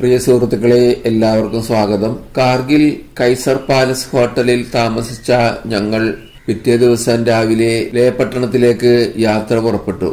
പ്രിയ സുഹൃത്തുക്കളെ എല്ലാവർക്കും സ്വാഗതം കാർഗിൽ കൈസർ പാലസ് ഹോട്ടലിൽ താമസിച്ച ഞങ്ങൾ പിറ്റേ ദിവസം രാവിലെ ലേ പട്ടണത്തിലേക്ക് യാത്ര പുറപ്പെട്ടു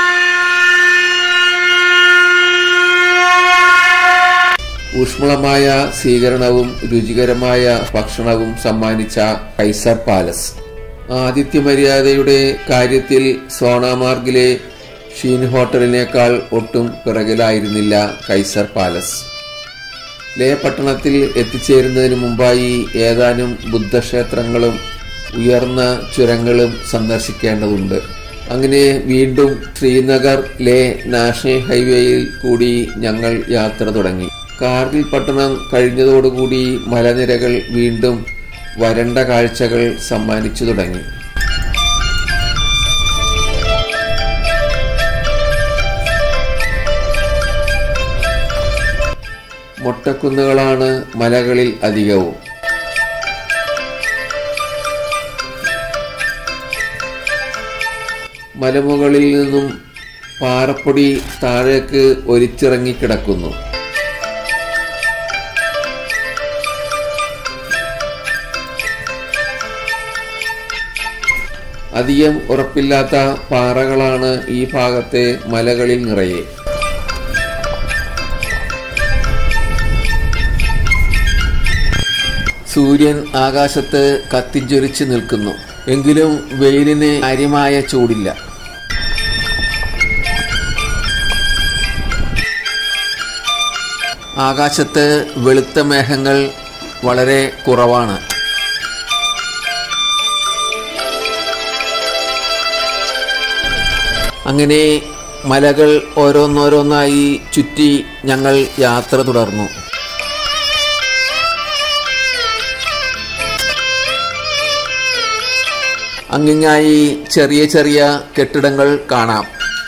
ഊഷ്മളമായ സ്വീകരണവും രുചികരമായ ഭക്ഷണവും സമ്മാനിച്ച കൈസർ പാലസ് ആതിഥ്യമര്യാദയുടെ കാര്യത്തിൽ സോണാമാർഗിലെ ഷീൻ ഹോട്ടലിനേക്കാൾ ഒട്ടും പിറകിലായിരുന്നില്ല കൈസർ പാലസ് ലേ പട്ടണത്തിൽ എത്തിച്ചേരുന്നതിന് മുമ്പായി ഏതാനും ബുദ്ധക്ഷേത്രങ്ങളും ഉയർന്ന ചുരങ്ങളും സന്ദർശിക്കേണ്ടതുണ്ട് അങ്ങനെ വീണ്ടും ശ്രീനഗർ ലേ നാഷണൽ ഹൈവേയിൽ കൂടി ഞങ്ങൾ യാത്ര തുടങ്ങി കാർഗിൽ പട്ടണം കഴിഞ്ഞതോടുകൂടി മലനിരകൾ വീണ്ടും വരണ്ട കാഴ്ചകൾ സമ്മാനിച്ചു തുടങ്ങി മൊട്ടക്കുന്നുകളാണ് മലകളിൽ അധികവും മലമുകളിൽ നിന്നും പാറപ്പൊടി താഴേക്ക് ഒലിച്ചിറങ്ങിക്കിടക്കുന്നു അധികം ഉറപ്പില്ലാത്ത പാറകളാണ് ഈ ഭാഗത്തെ മലകളിൽ നിറയെ സൂര്യൻ ആകാശത്ത് കത്തിജ്വലിച്ച് നിൽക്കുന്നു എങ്കിലും വെയിലിന് കാര്യമായ ചൂടില്ല ആകാശത്ത് വെളുത്ത മേഘങ്ങൾ വളരെ കുറവാണ് അങ്ങനെ മലകൾ ഓരോന്നോരോന്നായി ചുറ്റി ഞങ്ങൾ യാത്ര തുടർന്നു അങ്ങിങ്ങായി ചെറിയ ചെറിയ കെട്ടിടങ്ങൾ കാണാം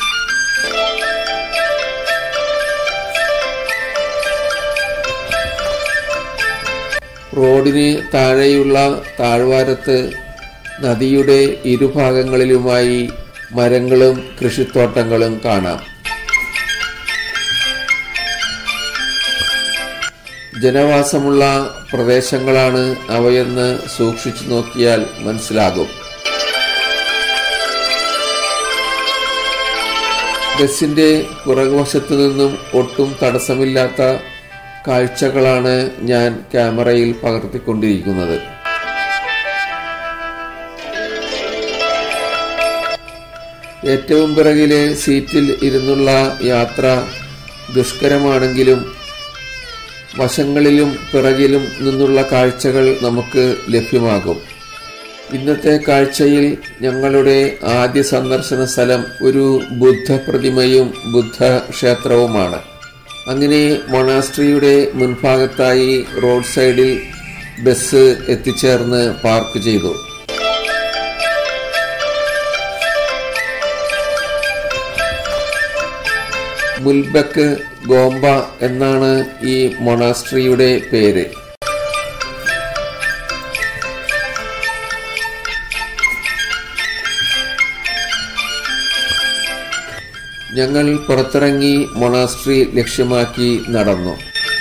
റോഡിന് താഴെയുള്ള താഴ്വാരത്ത് നദിയുടെ ഇരുഭാഗങ്ങളിലുമായി മരങ്ങളും കൃഷിത്തോട്ടങ്ങളും കാണാം ജനവാസമുള്ള പ്രദേശങ്ങളാണ് അവയെന്ന് സൂക്ഷിച്ചു നോക്കിയാൽ മനസ്സിലാകും ബസിന്റെ പുറകുവശത്തു നിന്നും ഒട്ടും തടസ്സമില്ലാത്ത കാഴ്ചകളാണ് ഞാൻ ക്യാമറയിൽ പകർത്തിക്കൊണ്ടിരിക്കുന്നത് ഏറ്റവും പിറകിലെ സീറ്റിൽ ഇരുന്നുള്ള യാത്ര ദുഷ്കരമാണെങ്കിലും വശങ്ങളിലും പിറകിലും നിന്നുള്ള കാഴ്ചകൾ നമുക്ക് ലഭ്യമാകും ഇന്നത്തെ കാഴ്ചയിൽ ഞങ്ങളുടെ ആദ്യ സന്ദർശന സ്ഥലം ഒരു ബുദ്ധ പ്രതിമയും ബുദ്ധ ക്ഷേത്രവുമാണ് അങ്ങനെ മൊണാസ്ട്രിയുടെ മുൻഭാഗത്തായി റോഡ് സൈഡിൽ ബസ് എത്തിച്ചേർന്ന് പാർക്ക് ചെയ്തു മുൽബക്ക് ഗോംബ എന്നാണ് ഈ മൊണാസ്ട്രിയുടെ പേര് ഞങ്ങൾ പുറത്തിറങ്ങി മൊണാസ്ട്രി ലക്ഷ്യമാക്കി നടന്നു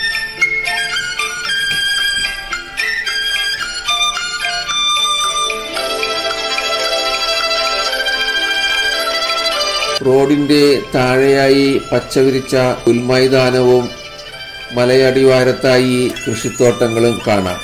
റോഡിന്റെ താഴെയായി പച്ചവിരിച്ച പുൽമൈതാനവും മലയടിവാരത്തായി കൃഷിത്തോട്ടങ്ങളും കാണാം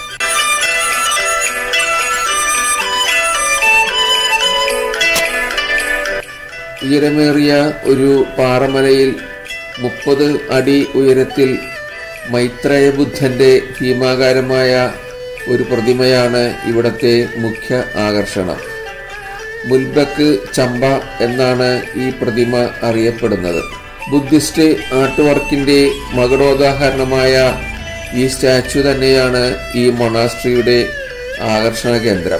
ഉയരമേറിയ ഒരു പാറമലയിൽ മുപ്പത് അടി ഉയരത്തിൽ മൈത്രേയ ബുദ്ധന്റെ ഭീമാകാരമായ ഒരു പ്രതിമയാണ് ഇവിടത്തെ മുഖ്യ ആകർഷണം മുൽബക്ക് ചമ്പ എന്നാണ് ഈ പ്രതിമ അറിയപ്പെടുന്നത് ബുദ്ധിസ്റ്റ് ആർട്ട് വർക്കിന്റെ മകുടോദാഹരണമായ ഈ സ്റ്റാച്ചു തന്നെയാണ് ഈ മൊണാസ്ട്രിയുടെ ആകർഷണ കേന്ദ്രം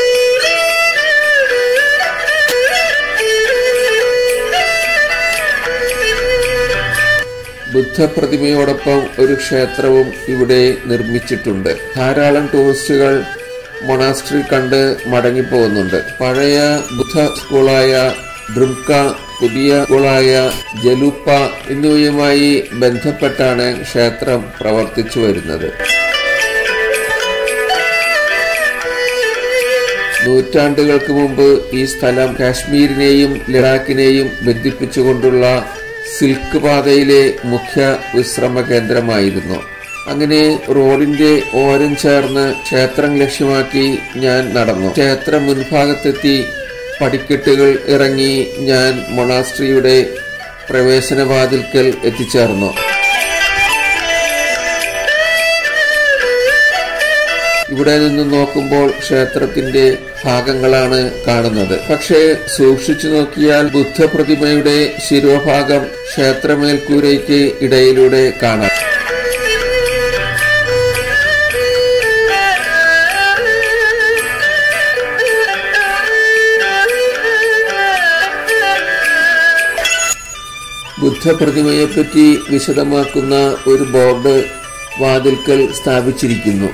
ബുദ്ധപ്രതിമയോടൊപ്പം ഒരു ക്ഷേത്രവും ഇവിടെ നിർമ്മിച്ചിട്ടുണ്ട് ധാരാളം ടൂറിസ്റ്റുകൾ മൊണാസ്ട്രി കണ്ട് മടങ്ങിപ്പോകുന്നുണ്ട് പഴയ ബുദ്ധ സ്കൂളായ ഡ്രിംക പുതിയ കുളായ ജലുപ്പ എന്നിവയുമായി ബന്ധപ്പെട്ടാണ് ക്ഷേത്രം പ്രവർത്തിച്ചു വരുന്നത് നൂറ്റാണ്ടുകൾക്ക് മുമ്പ് ഈ സ്ഥലം കാശ്മീരിനെയും ലഡാക്കിനെയും ബന്ധിപ്പിച്ചുകൊണ്ടുള്ള സിൽക്ക് പാതയിലെ മുഖ്യ വിശ്രമ കേന്ദ്രമായിരുന്നു അങ്ങനെ റോഡിന്റെ ഓരം ചേർന്ന് ക്ഷേത്രം ലക്ഷ്യമാക്കി ഞാൻ നടന്നു ക്ഷേത്ര മുൻഭാഗത്തെത്തി പടിക്കെട്ടുകൾ ഇറങ്ങി ഞാൻ മൊണാസ്ട്രിയുടെ പ്രവേശനവാതിൽക്കൽ എത്തിച്ചേർന്നു ഇവിടെ നിന്ന് നോക്കുമ്പോൾ ക്ഷേത്രത്തിന്റെ ഭാഗങ്ങളാണ് കാണുന്നത് പക്ഷേ സൂക്ഷിച്ചു നോക്കിയാൽ ബുദ്ധപ്രതിമയുടെ ശിരോഭാഗം ക്ഷേത്രമേൽക്കൂരയ്ക്ക് ഇടയിലൂടെ കാണാം ബുദ്ധപ്രതിമയെപ്പറ്റി വിശദമാക്കുന്ന ഒരു ബോർഡ് വാതിൽക്കൽ സ്ഥാപിച്ചിരിക്കുന്നു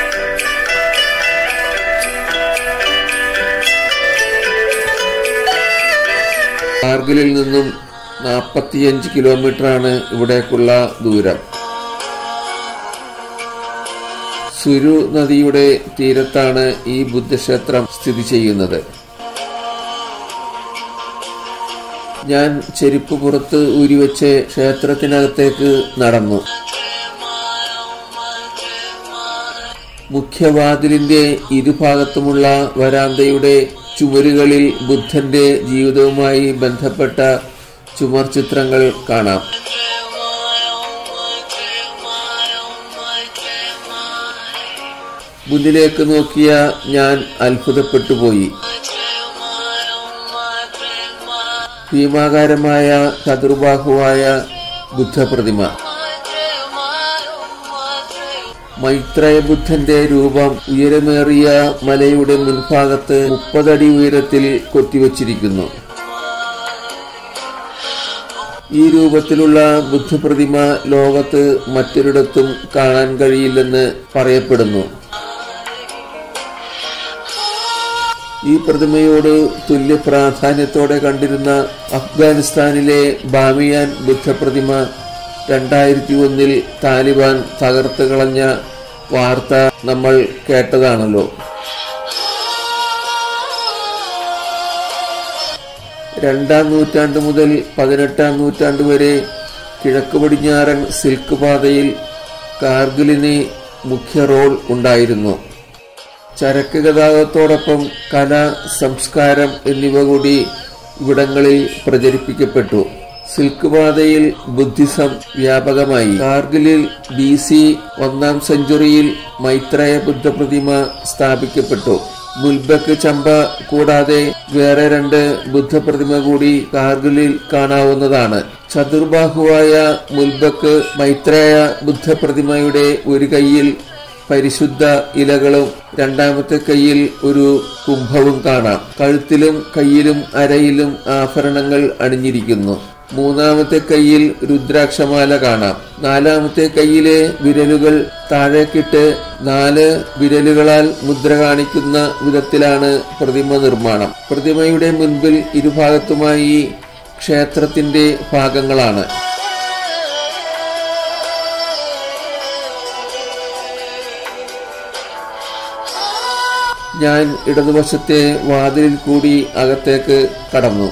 കാർഗിലിൽ നിന്നും നാൽപ്പത്തിയഞ്ച് കിലോമീറ്ററാണ് ഇവിടേക്കുള്ള ദൂരം സുരു നദിയുടെ തീരത്താണ് ഈ ബുദ്ധക്ഷേത്രം സ്ഥിതി ചെയ്യുന്നത് ഞാൻ ചെരുപ്പ് പുറത്ത് ഊരിവെച്ച് ക്ഷേത്രത്തിനകത്തേക്ക് നടന്നു മുഖ്യവാതിലിന്റെ ഇരുഭാഗത്തുമുള്ള വരാന്തയുടെ ചുമരുകളിൽ ബുദ്ധന്റെ ജീവിതവുമായി ബന്ധപ്പെട്ട ചുമർ ചിത്രങ്ങൾ കാണാം മുന്നിലേക്ക് നോക്കിയ ഞാൻ അത്ഭുതപ്പെട്ടുപോയി ഭീമാകാരമായ ചതുർബാഹുവായ ബുദ്ധപ്രതിമ മൈത്രേയ ബുദ്ധന്റെ രൂപം ഉയരമേറിയ മലയുടെ മുൻഭാഗത്ത് മുപ്പതടി ഉയരത്തിൽ കൊത്തിവച്ചിരിക്കുന്നു ഈ രൂപത്തിലുള്ള ബുദ്ധപ്രതിമ ലോകത്ത് മറ്റൊരിടത്തും കാണാൻ കഴിയില്ലെന്ന് പറയപ്പെടുന്നു ഈ പ്രതിമയോട് തുല്യ പ്രാധാന്യത്തോടെ കണ്ടിരുന്ന അഫ്ഗാനിസ്ഥാനിലെ ബാമിയാൻ ബുദ്ധപ്രതിമ രണ്ടായിരത്തി ഒന്നിൽ താലിബാൻ തകർത്ത് കളഞ്ഞ വാർത്ത നമ്മൾ കേട്ടതാണല്ലോ രണ്ടാം നൂറ്റാണ്ട് മുതൽ പതിനെട്ടാം നൂറ്റാണ്ട് വരെ കിഴക്ക് പടിഞ്ഞാറൻ സിൽക്ക് പാതയിൽ കാർഗിലിന് മുഖ്യ റോൾ ഉണ്ടായിരുന്നു ചരക്ക് ഗതാഗതത്തോടൊപ്പം കല സംസ്കാരം എന്നിവ കൂടി ഇവിടങ്ങളിൽ പ്രചരിപ്പിക്കപ്പെട്ടു സിൽക്ക് പാതയിൽ ബുദ്ധിസം വ്യാപകമായി കാർഗിലിൽ ബി സി ഒന്നാം സെഞ്ചുറിയിൽ മൈത്രേയ ബുദ്ധപ്രതിമ സ്ഥാപിക്കപ്പെട്ടു മുൽബക്ക് ചമ്പ കൂടാതെ വേറെ രണ്ട് ബുദ്ധപ്രതിമ കൂടി കാർഗിലിൽ കാണാവുന്നതാണ് ചതുർബാഹുവായ മുൽബക്ക് മൈത്രേയ ബുദ്ധപ്രതിമയുടെ ഒരു കൈയിൽ പരിശുദ്ധ ഇലകളും രണ്ടാമത്തെ കൈയിൽ ഒരു കുംഭവും കാണാം കഴുത്തിലും കയ്യിലും അരയിലും ആഭരണങ്ങൾ അണിഞ്ഞിരിക്കുന്നു മൂന്നാമത്തെ കൈയിൽ രുദ്രാക്ഷമാല കാണാം നാലാമത്തെ കൈയിലെ വിരലുകൾ താഴേക്കിട്ട് നാല് വിരലുകളാൽ മുദ്ര കാണിക്കുന്ന വിധത്തിലാണ് പ്രതിമ നിർമ്മാണം പ്രതിമയുടെ മുൻപിൽ ഇരുഭാഗത്തുമായി ക്ഷേത്രത്തിന്റെ ഭാഗങ്ങളാണ് ഞാൻ ഇടതുവശത്തെ വാതിലിൽ കൂടി അകത്തേക്ക് കടന്നു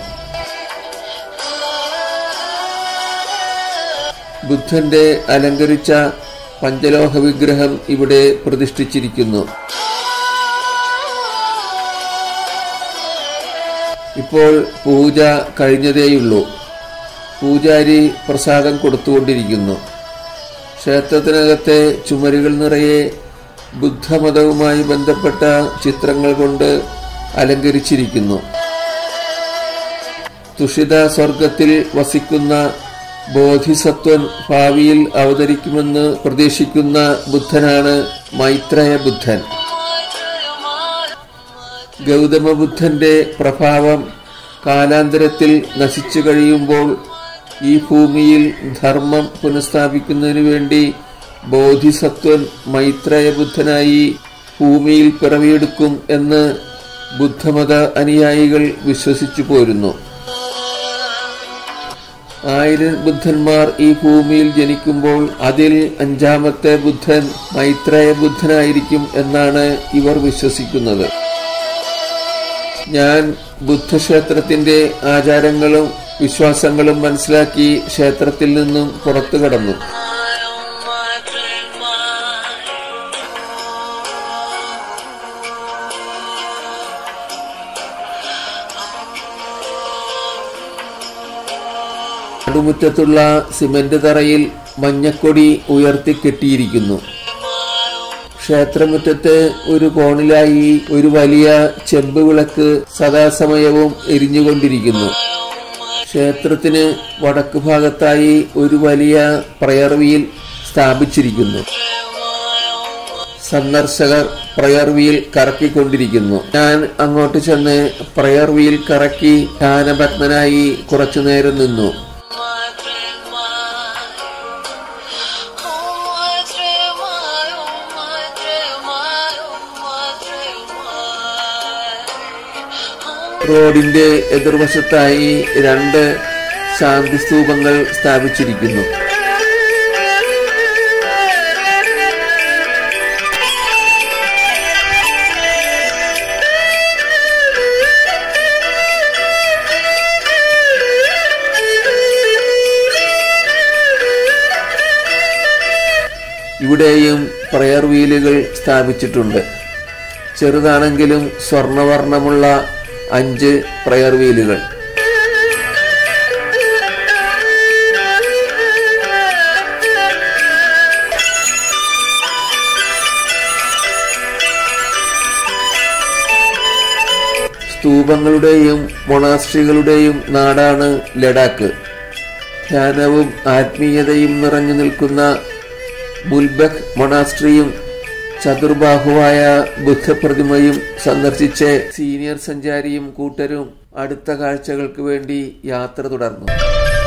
ബുദ്ധന്റെ അലങ്കരിച്ച പഞ്ചലോഹ വിഗ്രഹം ഇവിടെ പ്രതിഷ്ഠിച്ചിരിക്കുന്നു ഇപ്പോൾ പൂജ കഴിഞ്ഞതേയുള്ളൂ പൂജാരി പ്രസാദം കൊടുത്തുകൊണ്ടിരിക്കുന്നു ക്ഷേത്രത്തിനകത്തെ ചുമരുകൾ നിറയെ ബുദ്ധമതവുമായി ബന്ധപ്പെട്ട ചിത്രങ്ങൾ കൊണ്ട് അലങ്കരിച്ചിരിക്കുന്നു തുഷിത സ്വർഗത്തിൽ വസിക്കുന്ന ബോധിസത്വൻ ഭാവിയിൽ അവതരിക്കുമെന്ന് പ്രതീക്ഷിക്കുന്ന ബുദ്ധനാണ് മൈത്രേയ ബുദ്ധൻ ഗൗതമ ബുദ്ധന്റെ പ്രഭാവം കാലാന്തരത്തിൽ നശിച്ചു കഴിയുമ്പോൾ ഈ ഭൂമിയിൽ ധർമ്മം പുനഃസ്ഥാപിക്കുന്നതിനു വേണ്ടി ബോധിസത്വൻ മൈത്രേയ ബുദ്ധനായി ഭൂമിയിൽ പിറവിയെടുക്കും എന്ന് ബുദ്ധമത അനുയായികൾ വിശ്വസിച്ചു പോരുന്നു ആയിരം ബുദ്ധന്മാർ ഈ ഭൂമിയിൽ ജനിക്കുമ്പോൾ അതിൽ അഞ്ചാമത്തെ ബുദ്ധൻ മൈത്രേയ ബുദ്ധനായിരിക്കും എന്നാണ് ഇവർ വിശ്വസിക്കുന്നത് ഞാൻ ബുദ്ധക്ഷേത്രത്തിന്റെ ആചാരങ്ങളും വിശ്വാസങ്ങളും മനസ്സിലാക്കി ക്ഷേത്രത്തിൽ നിന്നും പുറത്തു കടന്നു നടുമുറ്റത്തുള്ള സിമന്റ് തറയിൽ മഞ്ഞക്കൊടി ഉയർത്തി കെട്ടിയിരിക്കുന്നു ക്ഷേത്രമുറ്റത്ത് ഒരു കോണിലായി ഒരു വലിയ ചെമ്പ് വിളക്ക് സദാസമയവും എരിഞ്ഞുകൊണ്ടിരിക്കുന്നു ക്ഷേത്രത്തിന് വടക്ക് ഭാഗത്തായി ഒരു വലിയ പ്രയർ വീൽ സ്ഥാപിച്ചിരിക്കുന്നു സന്ദർശകർ പ്രയർ വീൽ കറക്കിക്കൊണ്ടിരിക്കുന്നു ഞാൻ അങ്ങോട്ട് ചെന്ന് പ്രയർ വീൽ കറക്കി ധ്യാനഭഗ്നനായി കുറച്ചുനേരം നിന്നു റോഡിന്റെ എതിർവശത്തായി രണ്ട് ശാന്തി സ്തൂപങ്ങൾ സ്ഥാപിച്ചിരിക്കുന്നു ഇവിടെയും പ്രയർ വീലുകൾ സ്ഥാപിച്ചിട്ടുണ്ട് ചെറുതാണെങ്കിലും സ്വർണവർണ്ണമുള്ള അഞ്ച് പ്രയർ വീലുകൾ സ്തൂപങ്ങളുടെയും മൊണാസ്ട്രികളുടെയും നാടാണ് ലഡാക്ക് ധ്യാനവും ആത്മീയതയും നിറഞ്ഞു നിൽക്കുന്ന മുൽബക് മൊണാസ്ട്രിയും ചതുർബാഹുവായ ബുദ്ധപ്രതിമയും സന്ദർശിച്ച് സീനിയർ സഞ്ചാരിയും കൂട്ടരും അടുത്ത കാഴ്ചകൾക്ക് വേണ്ടി യാത്ര തുടർന്നു